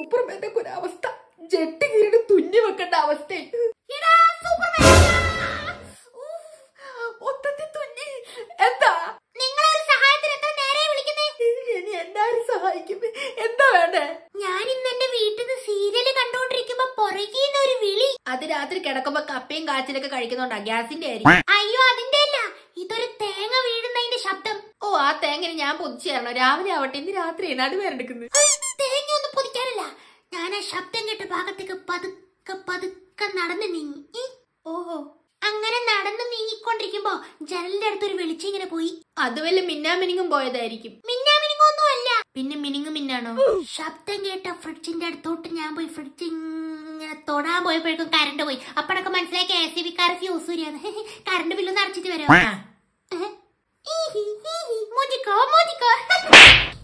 സൂപ്പർമാന്റെ ഒക്കെ ഒരു അവസ്ഥ ജെട്ടി കീറിട്ട് തുന്നി വെക്കേണ്ട അവസ്ഥ മൊത്തത്തിൽ തുന്നി എന്താ നിങ്ങളൊരു സഹായത്തിന് എത്ര നേരെ വിളിക്കുന്നേ ഇനി എന്നാരും സഹായിക്കും എന്താ വേണ്ടേ ഞാൻ ഇന്ന് എന്റെ വീട്ടിൽ നിന്ന് സീരിയല് കണ്ടോണ്ടിരിക്കുമ്പോ പുറകീന്ന് ഒരു വിളി അത് രാത്രി കിടക്കുമ്പോ കപ്പയും കാച്ചിലൊക്കെ കഴിക്കുന്നുണ്ടാ ഗ്യാസിന്റെ ആയിരിക്കും അയ്യോ അതിന്റെ അല്ല ഇതൊരു തേങ്ങ വീഴുന്നതിന്റെ ശബ്ദം ഓ ആ തേങ്ങനെ ഞാൻ പൊതിച്ചു തരണോ രാവിലെ ആവട്ടെ ഇന്ന് രാത്രി നടുവേറെടുക്കുന്നത് തേങ്ങ ഒന്നും പൊതിക്കാനില്ല ഞാൻ ആ ശബ്ദം കേട്ട ഭാഗത്തേക്ക് പതുക്കെ പതുക്കെ നടന്നു നീങ്ങി ഈ, ഓഹോ അങ്ങനെ നടന്നു നീങ്ങിക്കൊണ്ടിരിക്കുമ്പോ ജനലിന്റെ അടുത്തൊരു വെളിച്ചം ഇങ്ങനെ പോയി അത് വല്ല മിന്നാമിനിങ്ങും പോയതായിരിക്കും മിന്നാമിനിങ്ങൊന്നും അല്ല പിന്നെ മിനിങ്ങും മിന്നാണോ ശബ്ദം കേട്ട ഫ്രിഡ്ജിന്റെ അടുത്തോട്ട് ഞാൻ പോയി ഫ്രിഡ്ജ് ഇങ്ങനെ തൊടാൻ പോയപ്പോഴേക്കും കറണ്ട് പോയി അപ്പോഴൊക്കെ മനസ്സിലാക്കി എ സി ബിക്കാർ ഫ്യൂസ് ഊരിയാണ് കറണ്ട് ബില്ലൊന്ന് അടച്ചിട്ട് വരാം മൂജിക്കോ മൂജിക്കോ